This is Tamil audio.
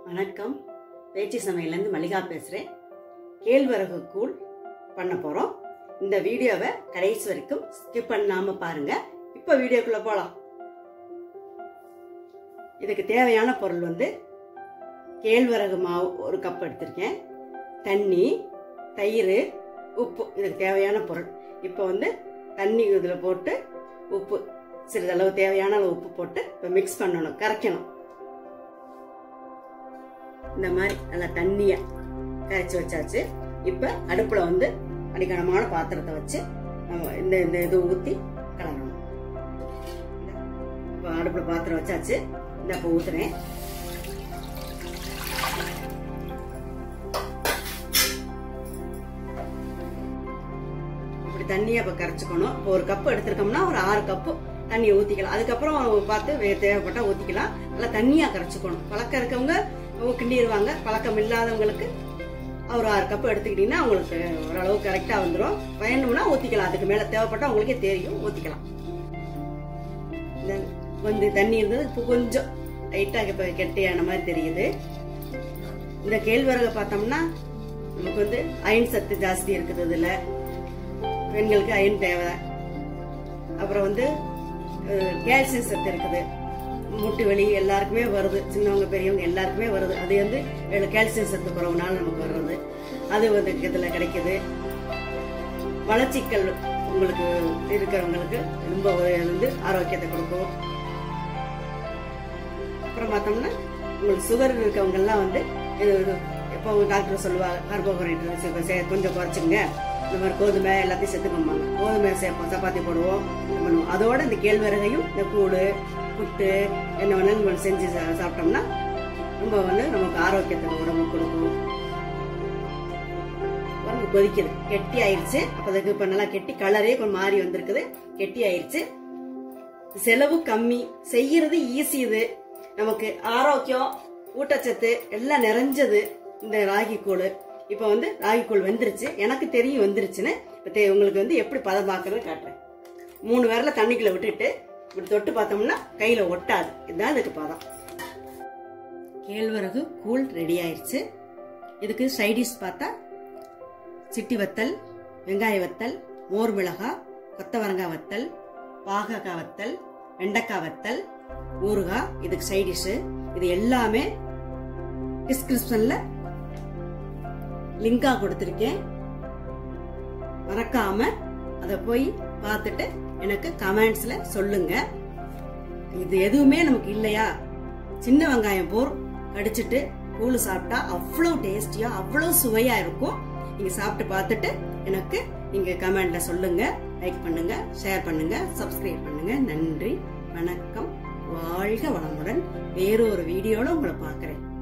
வணக்கம் பேச்சு சமையலேருந்து மல்லிகா பேசுகிறேன் கேழ்வரகு கூழ் பண்ண போகிறோம் இந்த வீடியோவை கடைசி வரைக்கும் ஸ்கிப் பண்ணாமல் பாருங்க இப்போ வீடியோக்குள்ளே போகலாம் இதுக்கு தேவையான பொருள் வந்து கேழ்வரகு மாவு ஒரு கப் எடுத்திருக்கேன் தண்ணி தயிர் உப்பு இதுக்கு தேவையான பொருள் இப்போ வந்து தண்ணி இதில் போட்டு உப்பு சிறிதளவு தேவையான அளவு உப்பு போட்டு இப்போ மிக்ஸ் பண்ணணும் கரைக்கணும் இந்த மாதிரி நல்லா தண்ணியை கரைச்சி வச்சாச்சு இப்போ அடுப்பில் வந்து அடிக்கணமான பாத்திரத்தை வச்சு நம்ம இந்த இந்த இது ஊற்றி கலரணும் இப்போ அடுப்பில் பாத்திரம் வச்சாச்சு இந்த இப்போ ஊற்றுறேன் இப்படி தண்ணியை இப்போ கரைச்சிக்கணும் இப்போ ஒரு கப்பு எடுத்திருக்கோம்னா ஒரு ஆறு கப்பு தண்ணியை ஊற்றிக்கலாம் அதுக்கப்புறம் பார்த்து வே- தேவைப்பட்டா ஊற்றிக்கலாம் நல்லா தண்ணியாக கரைச்சிக்கணும் பழக்கம் இருக்கவங்க கிண்டிடுவாங்க பழக்கம் இல்லாதவங்களுக்கு ஒரு ஆறு கப்பு எடுத்துக்கிட்டீங்கன்னா உங்களுக்கு ஓரளவு கரெக்டாக வந்துடும் வேணும்னா ஊற்றிக்கலாம் அதுக்கு மேலே தேவைப்பட்டா உங்களுக்கே தெரியும் ஊற்றிக்கலாம் இந்த வந்து தண்ணி இருந்தது இப்போ கொஞ்சம் லைட்டாக இப்போ கெட்டியான மாதிரி தெரியுது இந்த கேழ்வரகை பார்த்தோம்னா நமக்கு வந்து அயன் சத்து ஜாஸ்தி இருக்குது இதில் பெண்களுக்கு அயன் தேவை அப்புறம் வந்து கால்சியம் சத்து இருக்குது முட்டு வலி எல்லாருக்குமே வருது சின்னவங்க பெரியவங்க எல்லாருக்குமே வருது அது வந்து கால்சியம் சத்து குறவுனால நமக்கு வர்றது அது வந்து இதில் கிடைக்குது வளர்ச்சிக்கல் உங்களுக்கு இருக்கிறவங்களுக்கு ரொம்ப ஒரு வந்து ஆரோக்கியத்தை கொடுக்கும் அப்புறம் பார்த்தோம்னா உங்களுக்கு சுகர் இருக்கவங்கெல்லாம் வந்து இது இது- எப்போ டாக்டர் சொல்லுவாங்க கார்போஹைட்ரேட் கொஞ்சம் குறைச்சிங்க இந்த மாதிரி கோதுமை எல்லாத்தையும் சேர்த்துக்கோமாங்க கோதுமை சேர்ப்போம் சப்பாத்தி போடுவோம் இது பண்ணுவோம் அதோட இந்த கேழ்வரகையும் இந்த கூழ் புட்டு என்ன வேணாலும் நம்ம செஞ்சு சா- சாப்பிட்டோம்னா ரொம்ப வந்து நமக்கு ஆரோக்கியத்தை உடம்பு கொடுக்கும் பாருங்க, கொதிக்குது கெட்டி ஆயிடுச்சு அப்போதைக்கு இப்போ நல்லா கெட்டி கலரே கொஞ்சம் மாறி வந்திருக்குது கெட்டி ஆயிடுச்சு செலவு கம்மி செய்யறது ஈஸி இது நமக்கு ஆரோக்கியம் ஊட்டச்சத்து எல்லாம் நிறைஞ்சது இந்த ராகி கூழ் இப்போ வந்து ராகி கூழ் வெந்துருச்சு எனக்கு தெரியும் வெந்துருச்சுன்னு இப்போ தெ- உங்களுக்கு வந்து எப்படி பதம் பார்க்கறது காட்டுறேன் மூணு விரல தண்ணிக்குள்ள விட்டுட்டு இப்படி தொட்டு பார்த்தோம்னா கையில ஒட்டாது இதுதான் இதுக்கு பதம் கேழ்வரகு கூழ் ரெடி ஆயிருச்சு இதுக்கு சைடிஷ் பார்த்தா சிட்டி வத்தல் வெங்காய வத்தல் மோர் மிளகாய் கொத்தவரங்காய் வத்தல் பாகக்காய் வத்தல் வெண்டைக்காய் வத்தல் ஊறுகாய் இதுக்கு சைடிஷ் இது எல்லாமே டிஸ்கிரிப்ஷன்ல லிங்கா கொடுத்துருக்கேன் மறக்காம அதை போய் பார்த்துட்டு எனக்கு கமெண்ட்ஸ்ல சொல்லுங்க இது எதுவுமே நமக்கு இல்லையா சின்ன வெங்காயம் போர் கடிச்சிட்டு கூழ் சாப்பிட்டா அவ்வளோ டேஸ்டியா அவ்வளோ சுவையா இருக்கும் நீங்க சாப்பிட்டு பார்த்துட்டு எனக்கு நீங்க கமெண்ட்ல சொல்லுங்க லைக் பண்ணுங்க ஷேர் பண்ணுங்க சப்ஸ்கிரைப் பண்ணுங்க நன்றி வணக்கம் வாழ்க வளமுடன் வேறொரு வீடியோல உங்களை பார்க்கறேன்